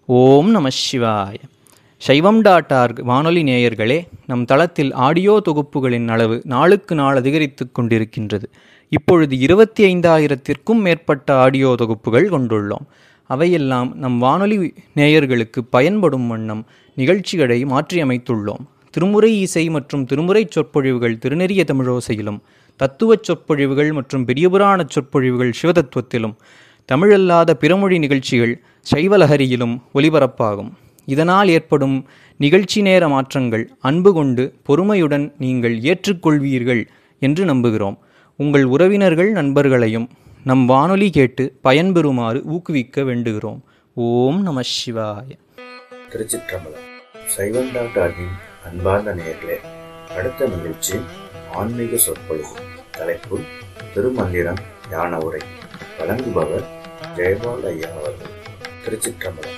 ஓம் நம சிவாய சைவம் டாட் ஆர்க் வானொலி நேயர்களே நம் தளத்தில் ஆடியோ தொகுப்புகளின் அளவு நாளுக்கு நாள் அதிகரித்து கொண்டிருக்கின்றது இப்பொழுது இருபத்தி ஐந்தாயிரத்திற்கும் மேற்பட்ட ஆடியோ தொகுப்புகள் கொண்டுள்ளோம் அவையெல்லாம் நம் வானொலி நேயர்களுக்கு பயன்படும் வண்ணம் நிகழ்ச்சிகளை மாற்றியமைத்துள்ளோம் திருமுறை இசை மற்றும் திருமுறை சொற்பொழிவுகள் திருநெறிய தமிழோசையிலும் தத்துவச் சொற்பொழிவுகள் மற்றும் பெரியபுராண சொற்பொழிவுகள் சிவதத்துவத்திலும் தமிழல்லாத பிறமொழி நிகழ்ச்சிகள் சைவலஹரியிலும் ஒலிபரப்பாகும் இதனால் ஏற்படும் நிகழ்ச்சி நேர மாற்றங்கள் அன்பு கொண்டு பொறுமையுடன் நீங்கள் ஏற்றுக்கொள்வீர்கள் என்று நம்புகிறோம் உங்கள் உறவினர்கள் நண்பர்களையும் நம் வானொலி கேட்டு பயன்பெறுமாறு ஊக்குவிக்க வேண்டுகிறோம் ஓம் நம சிவாய திருச்சிற்றம்பலம் சைவம் டாக்டரின் அன்பார்ந்த நேயர்களே அடுத்த நிகழ்ச்சி ஆன்மீக சொற்பொழிவு தலைப்பு திருமந்திரம் ஞான உரை வழங்குபவர் ஜெயபால் ஐயா அவர்கள் திருச்சிற்றம்பலம்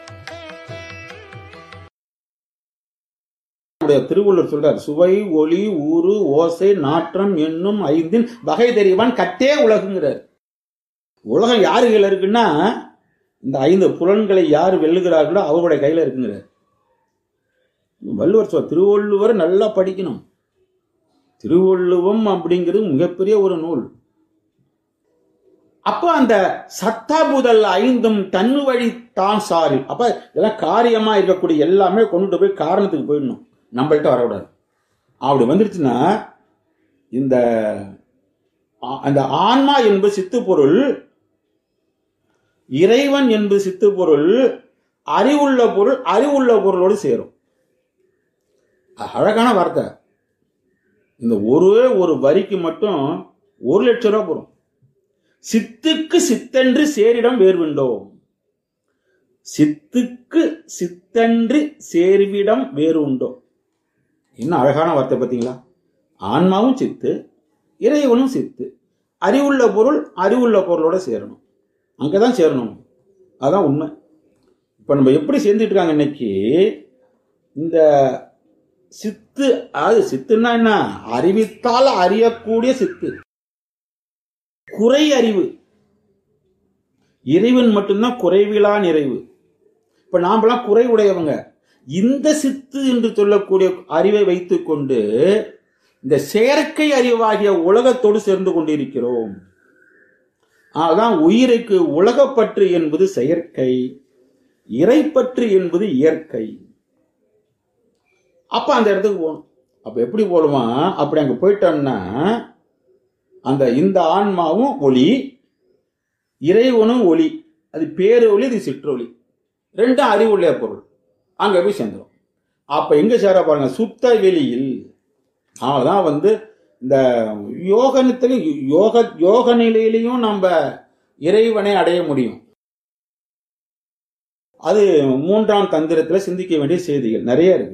நம்முடைய திருவள்ளுவர் சொல்றார் சுவை ஒளி ஊறு ஓசை நாற்றம் என்னும் ஐந்தின் வகை தெரிவான் கட்டே உலகுங்கிறார் உலகம் யாரு கையில இருக்குன்னா இந்த ஐந்து புலன்களை யார் வெல்லுகிறார்களோ அவருடைய கையில இருக்குங்கிறார் வள்ளுவர் சொல் திருவள்ளுவர் நல்லா படிக்கணும் திருவள்ளுவம் அப்படிங்கிறது மிகப்பெரிய ஒரு நூல் அப்ப அந்த சத்தாபுதல் ஐந்தும் தன்னு வழி தான் சாரி அப்ப இதெல்லாம் காரியமா இருக்கக்கூடிய எல்லாமே கொண்டு போய் காரணத்துக்கு போயிடணும் நம்மள்ட்ட வரக்கூடாது அப்படி வந்துருச்சுன்னா இந்த ஆ- அந்த ஆன்மா என்பது சித்து பொருள் இறைவன் என்பது சித்து பொருள் அறிவுள்ள பொருள் அறிவுள்ள பொருளோடு சேரும் அ- அழகான வார்த்தை இந்த ஒரே ஒரு வரிக்கு மட்டும் ஒரு லட்சம் ரூபாய் போகும் சித்துக்கு சித்தன்று சேரிடம் வேர்விண்டோ சித்துக்கு சித்தன்று சேர்விடம் வேறு உண்டோ என்ன அழகான வார்த்தை பார்த்தீங்களா ஆன்மாவும் சித்து இறைவனும் சித்து அறிவுள்ள பொருள் அறிவுள்ள பொருளோட சேரணும் அங்கதான் சேரணும் அதான் உண்மை இப்போ நம்ம எப்படி சேர்ந்துட்டு இருக்காங்க இன்னைக்கு இந்த சித்து அது சித்துன்னா என்ன அறிவித்தால் அறியக்கூடிய சித்து குறை அறிவு இறைவன் மட்டும்தான் குறைவிலா நிறைவு இப்ப நாமெல்லாம் குறை உடையவங்க இந்த சித்து என்று சொல்லக்கூடிய அறிவை வைத்துக்கொண்டு இந்த செயற்கை அறிவாகிய உலகத்தோடு சேர்ந்து கொண்டிருக்கிறோம் அதான் உயிருக்கு உலகப்பற்று என்பது செயற்கை இறைப்பற்று என்பது இயற்கை அப்ப அந்த இடத்துக்கு போகணும் அப்ப எப்படி போடுவான் அப்படி அங்க போயிட்டோம்னா அந்த இந்த ஆன்மாவும் ஒளி இறைவனும் ஒளி அது பேரு ஒளி இது சிற்றொளி ரெண்டும் அறிவுள்ள பொருள் அங்க போய் சேர்ந்துடும் அப்ப எங்க சேர பாருங்க சுத்த வெளியில் தான் வந்து இந்த யோகனத்திலும் யோக யோக நிலையிலையும் நம்ம இறைவனை அடைய முடியும் அது மூன்றாம் தந்திரத்துல சிந்திக்க வேண்டிய செய்திகள் நிறைய இருக்கு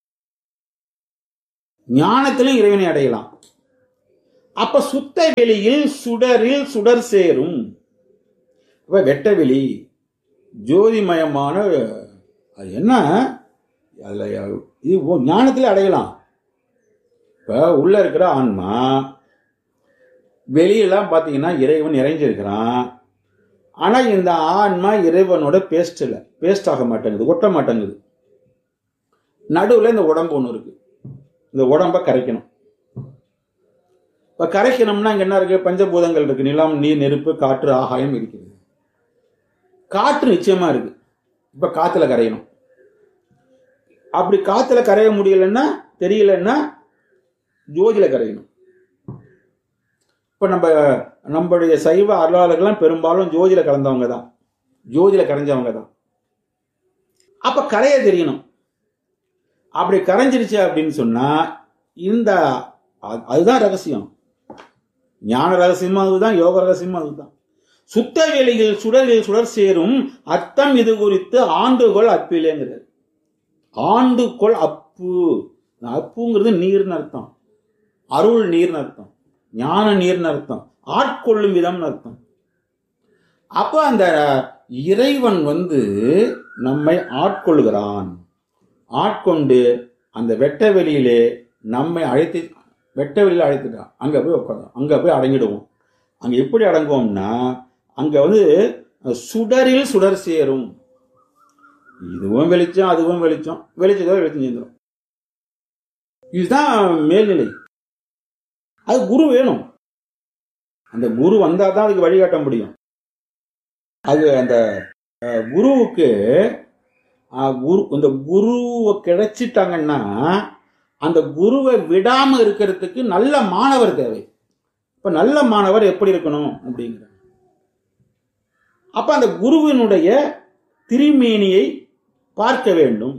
ஞானத்திலும் இறைவனை அடையலாம் அப்ப சுத்த வெளியில் சுடரில் சுடர் சேரும் அப்ப வெட்ட வெளி ஜோதிமயமான அது என்ன அதுல இது ஓ- ஞானத்திலே அடையலாம் இப்ப உள்ள இருக்கிற ஆன்மா வெளியெல்லாம் பாத்தீங்கன்னா இறைவன் நிறைஞ்சிருக்கிறான் ஆனா இந்த ஆன்மா இறைவனோட பேஸ்ட் இல்லை பேஸ்ட் ஆக மாட்டேங்குது ஒட்ட மாட்டேங்குது நடுவுல இந்த உடம்பு ஒன்று இருக்கு இந்த உடம்ப கரைக்கணும் இப்ப கரைக்கணும்னா இங்க என்ன இருக்கு பஞ்சபூதங்கள் இருக்கு நிலம் நீர் நெருப்பு காற்று ஆகாயம் இருக்குது காற்று நிச்சயமா இருக்கு இப்ப காத்துல கரையணும் அப்படி காத்துல கரைய முடியலன்னா தெரியலன்னா ஜோதியில கரையணும் இப்ப நம்ம நம்மளுடைய சைவ அருளாளர்கள்லாம் பெரும்பாலும் ஜோதியில கலந்தவங்க தான் ஜோதியில கரைஞ்சவங்க தான் அப்ப கரைய தெரியணும் அப்படி கரைஞ்சிருச்சு அப்படின்னு சொன்னா இந்த அது- அதுதான் ரகசியம் ஞான ரகசியமும் அதுதான் யோக ரகசியமும் அதுதான் சுத்த வெளியில் சுடரில் சுடர் சேரும் அர்த்தம் இது குறித்து ஆண்டுகொள் அப்பிலேங்கிறார் ஆண்டுகொள் அப்பு அப்புங்கிறது நீர்னு அர்த்தம் அருள் நீர்னு அர்த்தம் ஞான நீர்னு அர்த்தம் ஆட்கொள்ளும் விதம்னு அர்த்தம் அப்ப அந்த இறைவன் வந்து நம்மை ஆட்கொள்கிறான் ஆட்கொண்டு அந்த வெட்ட வெளியிலே நம்மை அழைத்து வெட்ட வெளியில அழைத்துட்டான் அங்க போய் உட்காந்தோம் அங்க போய் அடங்கிடுவோம் அங்க எப்படி அடங்குவோம்னா அங்க வந்து சுடரில் சுடர் சேரும் இதுவும் வெளிச்சம் அதுவும் வெளிச்சம் வெளிச்சதோ வெளிச்சம் சேர்ந்துடும் இதுதான் மேல்நிலை அது குரு வேணும் அந்த குரு வந்தா தான் அதுக்கு வழிகாட்ட முடியும் அது அந்த அஹ், குருவுக்கு அஹ், குரு இந்த குருவை கிடைச்சிட்டாங்கன்னா அந்த குருவை விடாம இருக்கிறதுக்கு நல்ல மாணவர் தேவை இப்ப நல்ல மாணவர் எப்படி இருக்கணும் அப்படிங்கிற அப்ப அந்த குருவினுடைய திருமேனியை பார்க்க வேண்டும்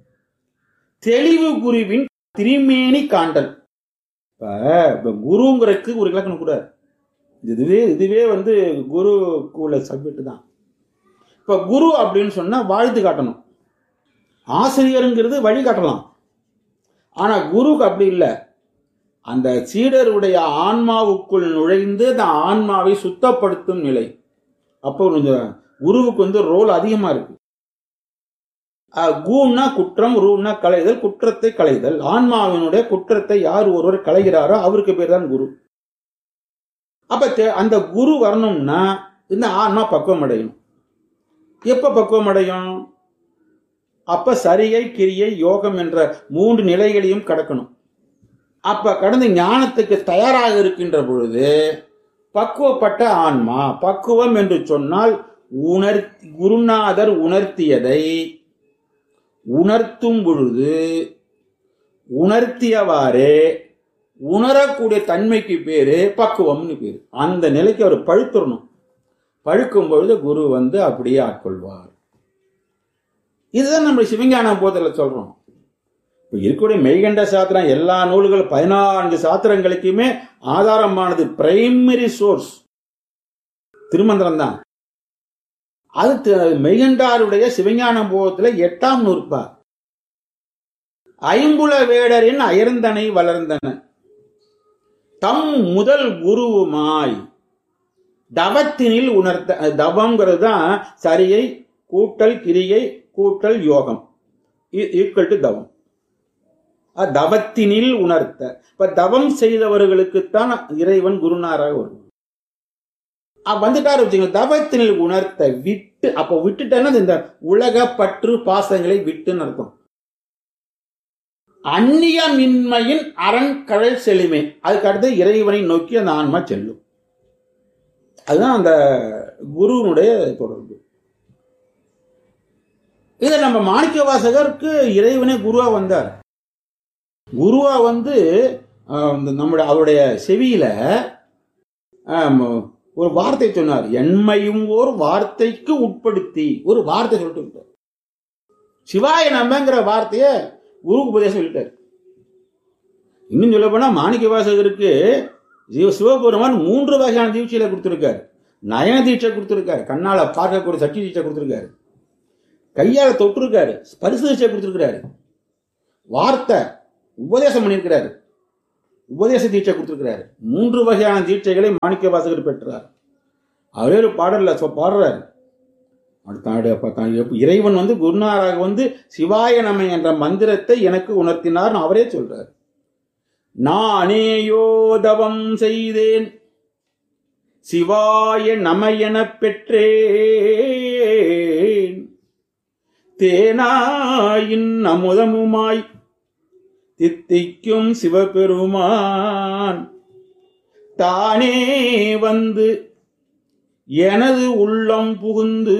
தெளிவு குருவின் திருமேனி காண்டல் இப்ப இப்ப குருங்கிறதுக்கு ஒரு இலக்கணம் கூட இதுவே இதுவே வந்து குருவுக்கு உள்ள சப்ஜெக்ட் தான் இப்ப குரு அப்படின்னு சொன்னா வாழ்த்து காட்டணும் ஆசிரியருங்கிறது வழி காட்டலாம் ஆனா குருக்கு அப்படி இல்லை அந்த சீடருடைய ஆன்மாவுக்குள் நுழைந்து அந்த ஆன்மாவை சுத்தப்படுத்தும் நிலை அப்போ கொஞ்சம் குருவுக்கு வந்து ரோல் அதிகமா இருக்கு அஹ் கூன்னா குற்றம் ரூன்னா களைதல் குற்றத்தை களைதல் ஆன்மாவினுடைய குற்றத்தை யார் ஒருவர் களைகிறாரோ அவருக்கு பேர் தான் குரு அப்ப தே- அந்த குரு வரணும்னா இந்த ஆன்மா பக்குவம் அடையணும் எப்ப பக்குவம் அடையும் அப்ப சரியை கிரியை யோகம் என்ற மூன்று நிலைகளையும் கடக்கணும் அப்ப கடந்து ஞானத்துக்கு தயாராக இருக்கின்ற பொழுது பக்குவப்பட்ட ஆன்மா பக்குவம் என்று சொன்னால் உணர் குருநாதர் உணர்த்தியதை உணர்த்தும் பொழுது உணர்த்தியவாறே உணரக்கூடிய தன்மைக்கு பேரு பக்குவம்னு பேரு அந்த நிலைக்கு அவர் பழுத்துறணும் பழுக்கும் பொழுது குரு வந்து அப்படியே ஆட்கொள்வார் இதுதான் நம்ம சிவஞான போதில் சொல்றோம் இப்ப இருக்கக்கூடிய மெய்கண்ட சாத்திரம் எல்லா நூல்கள் பதினான்கு சாத்திரங்களுக்குமே ஆதாரமானது பிரைமரி சோர்ஸ் திருமந்திரம் தான் அது தி- மெய்கண்டாருடைய சிவஞான போகத்துல எட்டாம் நூற்பா ஐம்புல வேடரின் அயர்ந்தனை வளர்ந்தன தம் முதல் குருவுமாய் தவத்தினில் உணர்த்த தவம்ங்கிறது தான் சரியை கூட்டல் கிரியை கூட்டல் யோகம் ஈக்குவல் டு தவம் அஹ் தவத்தினில் உணர்த்த இப்ப தவம் செய்தவர்களுக்குத்தான் இறைவன் குருநாராக வருவான் அஹ் வந்துட்டாரு வச்சுங்க தவத்தினில் உணர்த்த விட்டு அப்ப விட்டுட்டேன்னா இந்த உலக பற்று பாசங்களை விட்டுன்னு அர்த்தம் அந்நியமின்மையின் அரண்கழல் செழுமை அதுக்கு அடுத்து இறைவனை நோக்கி அந்த ஆன்மா செல்லும் அதுதான் அந்த குருவினுடைய தொடர்பு இதை நம்ம மாணிக்க வாசகருக்கு இறைவனே குருவா வந்தார் குருவா வந்து ஆஹ், இந்த நம்முடைய அவருடைய செவியில ஆம், ஒரு வார்த்தை சொன்னார் எண்மையும் ஓர் வார்த்தைக்கு உட்படுத்தி ஒரு வார்த்தை சொல்லிட்டு விட்டார் சிவாய நம்மங்கிற வார்த்தைய குருக்கு உபதேசம் சொல்லிட்டார் இன்னும் சொல்ல போனா மாணிக்க வாசகருக்கு சிவ சிவபெருமான் மூன்று வகையான தீட்சையில கொடுத்திருக்காரு நயன தீட்சை கொடுத்திருக்காரு கண்ணால பார்க்கக்கூடிய சக்தி தீட்சை கொடுத்திருக்காரு கையால தொட்டிருக்காரு ஸ்பரிச தீட்சை கொடுத்திருக்காரு வார்த்தை உபதேசம் பண்ணியிருக்கிறாரு உபதேச தீட்சை கொடுத்திருக்கிறாரு மூன்று வகையான தீட்சைகளை மாணிக்க வாசகர் பெற்றார் அவரே ஒரு பாடல்ல சொ- பாடுறாரு அடுத்த ஆடு அப்ப தான் எப்ப- இறைவன் வந்து குருநாராக வந்து சிவாய நம என்ற மந்திரத்தை எனக்கு உணர்த்தினார் அவரே சொல்றார் நானேயோ தவம் செய்தேன் சிவாய நம எனப் பெற்றேன் தேனாயின் அமுதமுமாய் தித்திக்கும் சிவபெருமான் தானே வந்து எனது உள்ளம் புகுந்து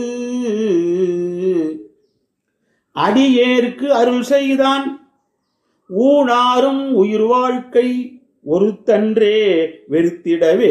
அடியேற்கு அருள் செய்தான் ஊனாரும் உயிர் வாழ்க்கை ஒருத்தன்றே வெறுத்திடவே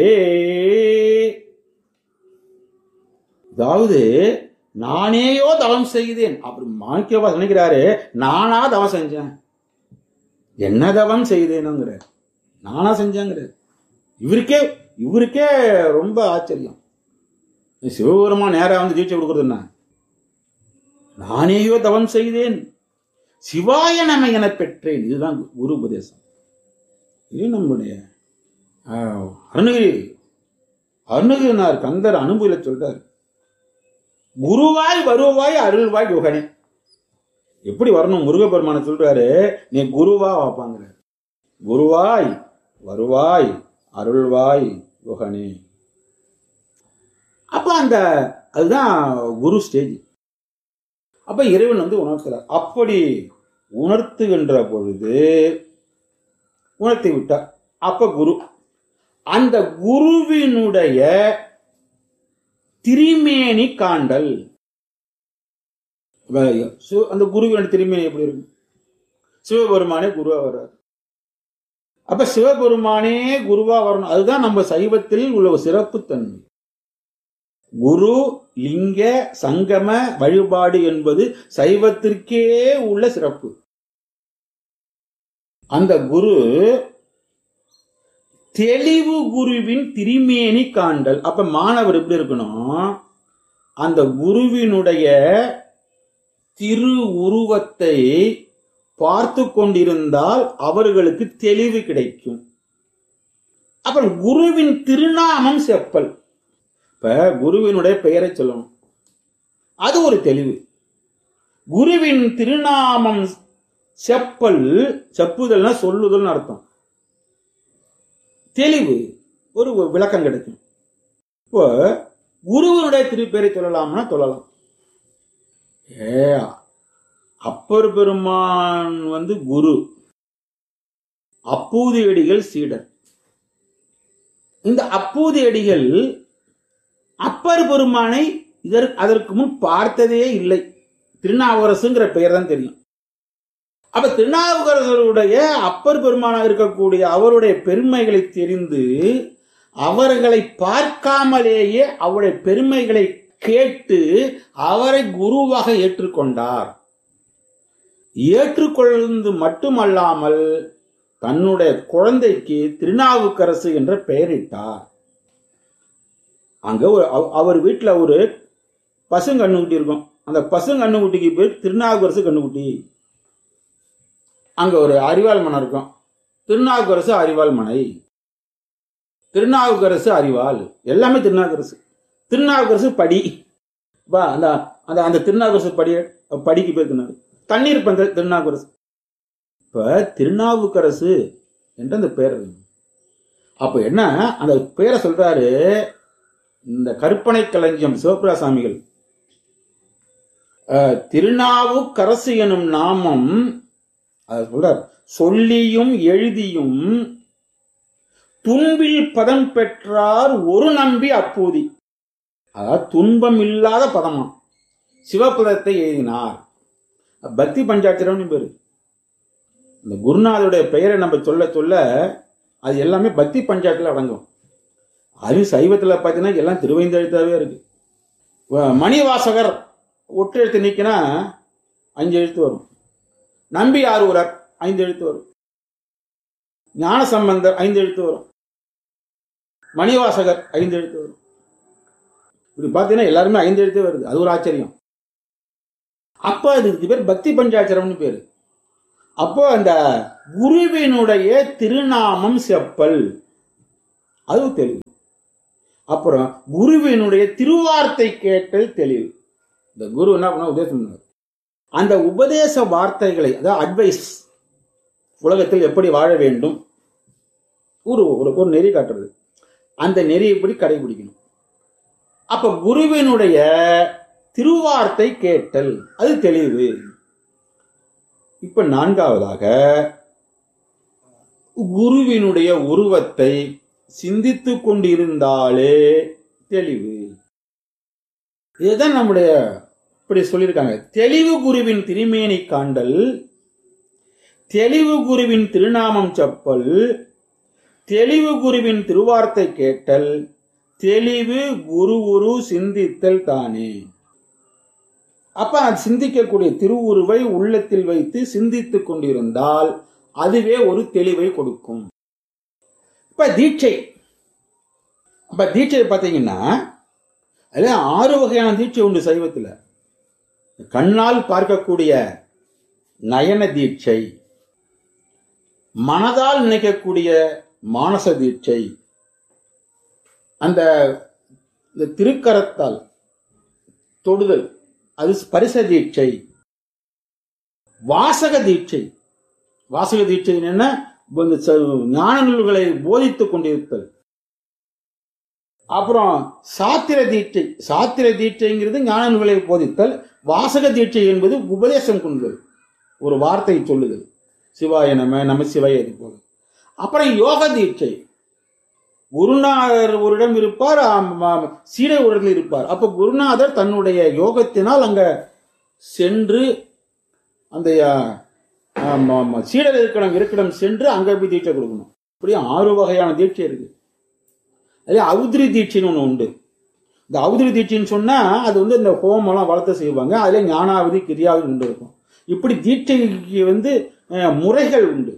அதாவது நானேயோ தவம் செய்தேன் அப்படி மாணிக்கவா நினைக்கிறாரு நானா தவம் செஞ்சேன் என்ன தவம் செய்தேனுங்கிற நானா செஞ்சேங்கிற இவருக்கே இவருக்கே ரொம்ப ஆச்சரியம் சிவபெருமான் நேரா வந்து தீட்சை கொடுக்கறதுன்னா நானேயோ தவம் செய்தேன் சிவாய நம என பெற்றேன் இதுதான் குரு உபதேசம் இது நம்முடைய ஆஹ், அருணகிரி அருணகிரினார் கந்தர் அனுபவில சொல்றார் குருவாய் வருவாய் அருள்வாய் யுகனே எப்படி வரணும் முருகப்பெருமான சொல்றாரு நீ குருவா வாப்பாங்கிறார் குருவாய் வருவாய் அருள்வாய் யுகனே அப்ப அந்த அதுதான் குரு ஸ்டேஜ் அப்ப இறைவன் வந்து உணர்த்துறார் அப்படி உணர்த்துகின்ற பொழுது உணர்த்தி விட்டார் அப்ப குரு அந்த குருவினுடைய திரிமேனி காண்டல் இப்ப சிவ- அந்த குருவினுடைய திரிமேனி எப்படி இருக்கும் சிவபெருமானே குருவா வர்றார் அப்ப சிவபெருமானே குருவா வரணும் அதுதான் நம்ம சைவத்தில் உள்ள ஒரு சிறப்பு தன்மை குரு லிங்க சங்கம வழிபாடு என்பது சைவத்திற்கே உள்ள சிறப்பு அந்த குரு தெளிவு குருவின் திரிமேனி காண்டல் அப்ப மாணவர் எப்படி இருக்கணும் அந்த குருவினுடைய திரு உருவத்தை பார்த்து கொண்டிருந்தால் அவர்களுக்கு தெளிவு கிடைக்கும் அப்புறம் குருவின் திருநாமம் செப்பல் இப்ப குருவினுடைய பெயரை சொல்லணும் அது ஒரு தெளிவு குருவின் திருநாமம் செப்பல் செப்புதல்னா சொல்லுதல்னு அர்த்தம் தெளிவு ஒரு விளக்கம் கிடைக்கும் இப்போ குருவினுடைய திருப்பெயரை சொல்லலாம்னா சொல்லலாம் ஏ அப்பர் பெருமான் வந்து குரு அப்பூதி அடிகள் சீடர் இந்த அப்பூதி அடிகள் அப்பர் பெருமானை இதற்கு அதற்கு முன் பார்த்ததே இல்லை திருநாவுக்கரசுங்கிற பெயர் தான் தெரியும் அப்ப திருநாவுக்கரசருடைய அப்பர் பெருமானாக இருக்கக்கூடிய அவருடைய பெருமைகளை தெரிந்து அவர்களை பார்க்காமலேயே அவருடைய பெருமைகளை கேட்டு அவரை குருவாக ஏற்றுக்கொண்டார் ஏற்றுக்கொண்டு மட்டுமல்லாமல் தன்னுடைய குழந்தைக்கு திருநாவுக்கரசு என்ற பெயரிட்டார் அங்க ஒரு அவ- அவர் வீட்டுல ஒரு பசுங்கண்ணுக்குட்டி இருக்கும் அந்த பசுங்கண்ணுக்குட்டிக்கு பேர் திருநாவுக்கரசு கண்ணுக்குட்டி அங்க ஒரு அறிவாள் மனம் இருக்கும் திருநாவுக்கரசு அறிவாள் மனை திருநாவுக்கரசு அறிவாள் எல்லாமே திருநாவுக்கரசு திருநாவுக்கரசு படி வா அந்த அந்த அந்த திருநாவுக்கரசு படி படிக்கு பேர் திருநாவு தண்ணீர் பந்த திருநாவுக்கரசு இப்ப திருநாவுக்கரசு என்ற அந்த பெயர் இருக்கு. அப்ப என்ன அந்த பெயரை சொல்றாரு இந்த கற்பனை களஞ்சியம் சிவபிராசாமிகள் அஹ், திருநாவுக்கரசு எனும் நாமம் அது சொல்றார் சொல்லியும் எழுதியும் துன்பில் பதம் பெற்றார் ஒரு நம்பி அப்பூதி அதாவது துன்பம் இல்லாத பதமா சிவபதத்தை எழுதினார் பக்தி பஞ்சாட்சரம்னு பேரு இந்த குருநாதருடைய பெயரை நம்ம சொல்ல சொல்ல அது எல்லாமே பக்தி பஞ்சாயத்துல அடங்கும் அது சைவத்துல பார்த்தீங்கன்னா எல்லாம் திருவைந்தெழுத்தாவே இருக்கு வ- மணிவாசகர் ஒற்று எழுத்து நீக்கினா அஞ்சு எழுத்து வரும் நம்பி ஆரூரர் ஐந்து எழுத்து வரும் ஞான சம்பந்தர் ஐந்து எழுத்து வரும் மணிவாசகர் ஐந்து எழுத்து வரும் இப்படி பார்த்தீங்கன்னா எல்லாருமே ஐந்து எழுத்து வருது அது ஒரு ஆச்சரியம் அப்ப அதுக்கு பேர் பக்தி பஞ்சாட்சரம்னு பேரு அப்போ அந்த குருவினுடைய திருநாமம் செப்பல் அது தெளிவு அப்புறம் குருவினுடைய திருவார்த்தை கேட்டல் தெளிவு இந்த குரு என்ன பண்ண உபதேசம் பண்ணார் அந்த உபதேச வார்த்தைகளை அதாவது அட்வைஸ் உலகத்தில் எப்படி வாழ வேண்டும் ஒரு ஒரு ஒரு நெறி காட்டுறது அந்த நெறி எப்படி கடைபிடிக்கணும் அப்ப குருவினுடைய திருவார்த்தை கேட்டல் அது தெளிவு இப்ப நான்காவதாக குருவினுடைய உருவத்தை சிந்தித்துக் கொண்டிருந்தாலே தெளிவு இதுதான் நம்முடைய இப்படி சொல்லியிருக்காங்க தெளிவு குருவின் திருமேனி காண்டல் தெளிவு குருவின் திருநாமம் செப்பல் தெளிவு குருவின் திருவார்த்தை கேட்டல் தெளிவு குரு குரு சிந்தித்தல் தானே அப்ப அது சிந்திக்கக்கூடிய திருவுருவை உள்ளத்தில் வைத்து சிந்தித்துக் கொண்டிருந்தால் அதுவே ஒரு தெளிவை கொடுக்கும் இப்ப தீட்சை அப்ப தீட்சை பார்த்தீங்கன்னா அதுல ஆறு வகையான தீட்சை உண்டு சைவத்துல கண்ணால் பார்க்கக்கூடிய நயன தீட்சை மனதால் நினைக்கக்கூடிய மானச தீட்சை அந்த இந்த திருக்கரத்தால் தொடுதல் அது ஸ்பரிச தீட்சை வாசக தீட்சை வாசக தீட்சை என்ன இப்ப இந்த ச- ஞான நூல்களை போதித்துக் கொண்டிருத்தல் அப்புறம் சாத்திர தீட்சை சாத்திர தீட்சைங்கிறது ஞான நூலை போதித்தல் வாசக தீட்சை என்பது உபதேசம் கொள்வது ஒரு வார்த்தை சொல்லுதல் சிவாய நம நம சிவாய இது போல அப்புறம் யோக தீட்சை குருநாதர் ஒரிடம் இருப்பார் ஆம், ஆம், சீடர் ஒரு இடத்துல இருப்பார் அப்ப குருநாதர் தன்னுடைய யோகத்தினால் அங்க சென்று அந்த ஆ, ஆம், ஆம், சீடர் இருக்கிடம் இருக்கிடம் சென்று அங்க போய் தீட்சை கொடுக்கணும் இப்படி ஆறு வகையான தீட்சை இருக்கு அதே அவுதிரி தீட்சைன்னு ஒன்று உண்டு இந்த அவுதிரி தீட்சைன்னு சொன்னா அது வந்து இந்த ஹோமம்லாம் வளர்த்து செய்வாங்க அதுல ஞானாவதி கிரியாவதி உண்டு இருக்கும் இப்படி தீட்சைக்கு வந்து அஹ், முறைகள் உண்டு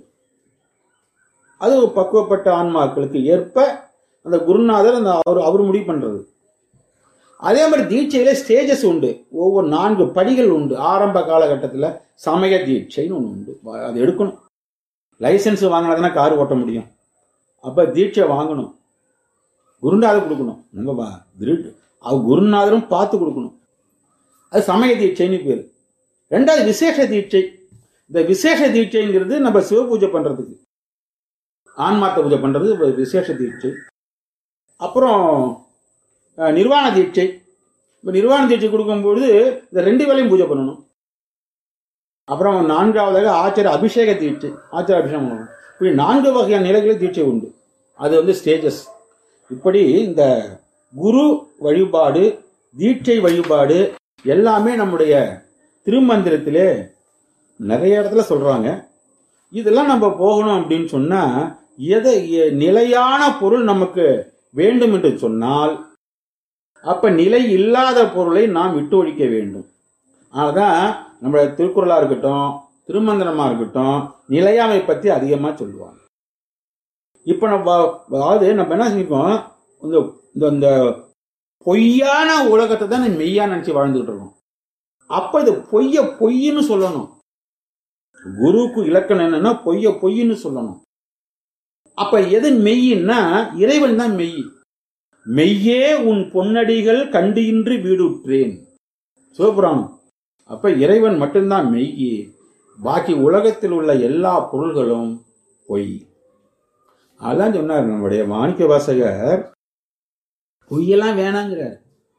அது ஒரு பக்குவப்பட்ட ஆன்மாக்களுக்கு ஏற்ப அந்த குருநாதர் அந்த அவர் அவர் முடிவு பண்றது அதே மாதிரி தீட்சையில ஸ்டேஜஸ் உண்டு ஒவ்வொரு நான்கு படிகள் உண்டு ஆரம்ப காலகட்டத்தில் சமய தீட்சைன்னு ஒன்று உண்டு வ- அது எடுக்கணும் லைசன்ஸ் வாங்கினாதானே கார் ஓட்ட முடியும் அப்ப தீட்சை வாங்கணும் குருநாதர் கொடுக்கணும் நம்ம வா- திரு- அவர் குருநாதரும் பார்த்து கொடுக்கணும் அது சமய தீட்சைன்னு பேர் ரெண்டாவது விசேஷ தீட்சை இந்த விசேஷ தீட்சைங்கிறது நம்ம சிவ பூஜை பண்றதுக்கு ஆன்மாத்த பூஜை பண்றது ஒரு விசேஷ தீட்சை அப்புறம் அஹ், நிர்வாண தீட்சை இப்போ நிர்வாண தீட்சை கொடுக்கும்பொழுது இந்த ரெண்டு வேளையும் பூஜை பண்ணணும் அப்புறம் நான்காவதாக ஆச்சார அபிஷேக தீட்சை ஆச்சார அபிஷேகம் பண்ணணும் இப்படி நான்கு வகையான நிலைகளில் தீட்சை உண்டு அது வந்து ஸ்டேஜஸ் இப்படி இந்த குரு வழிபாடு தீட்சை வழிபாடு எல்லாமே நம்முடைய திருமந்திரத்திலே நிறைய இடத்துல சொல்றாங்க இதெல்லாம் நம்ம போகணும் அப்படின்னு சொன்னா எதை எ- நிலையான பொருள் நமக்கு வேண்டும் என்று சொன்னால் அப்ப நிலை இல்லாத பொருளை நாம் விட்டு ஒழிக்க வேண்டும் அதனாலதான் நம்ம திருக்குறளா இருக்கட்டும் திருமந்திரமா இருக்கட்டும் நிலையாமை பத்தி அதிகமா சொல்லுவாங்க இப்ப நம்ம அதாவது நம்ம என்ன செஞ்சிருக்கோம் இந்த இந்த- இந்த பொய்யான உலகத்தை தான் நம்ம மெய்யா நினைச்சு வாழ்ந்துகிட்டு இருக்கோம் அப்ப இது பொய்ய பொய்ன்னு சொல்லணும் குருவுக்கு இலக்கணம் என்னன்னா பொய்ய பொய்ன்னு சொல்லணும் அப்ப எது மெய்யின்னா இறைவன் தான் மெய் மெய்யே உன் பொன்னடிகள் கண்டியின்றி வீடுற்றேன் சிவபுராணம் அப்ப இறைவன் மட்டும்தான் மெய் பாக்கி உலகத்தில் உள்ள எல்லா பொருள்களும் பொய் அதான் சொன்னார் நம்முடைய மாணிக்க வாசகர் பொய்யெல்லாம் வேணாங்கிறார்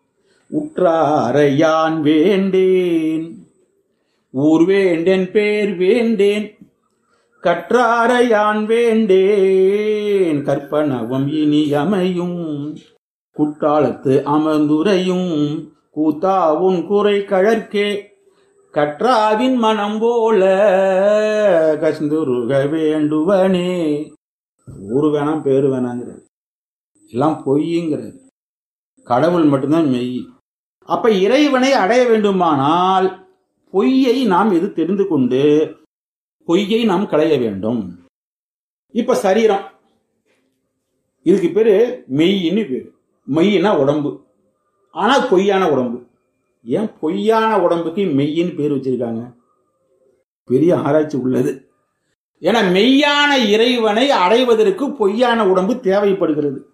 உற்றாரை யான் வேண்டேன் ஊர் வேண்டேன் பேர் வேண்டேன் கற்றாரை யான் வேண்டேன் கற்பனவம் இனி அமையும் குற்றாலத்து அமர்ந்துரையும் கூத்தா உன் குறை கழற்கே கற்றாவின் மனம் போல கஸ்துருக வேண்டுவனே ஊரு வேணாம் பேரு வேணாங்கிறது எல்லாம் பொய்ங்கிறது கடவுள் மட்டும்தான் மெய் அப்ப இறைவனை அடைய வேண்டுமானால் பொய்யை நாம் எது தெரிந்து கொண்டு பொய்யை நாம் களைய வேண்டும் இப்ப சரீரம் இதுக்கு பேரு மெய்யின்னு பேரு மெய்யினா உடம்பு ஆனா பொய்யான உடம்பு ஏன் பொய்யான உடம்புக்கு மெய்யின்னு பேர் வச்சிருக்காங்க பெரிய ஆராய்ச்சி உள்ளது ஏன்னா மெய்யான இறைவனை அடைவதற்கு பொய்யான உடம்பு தேவைப்படுகிறது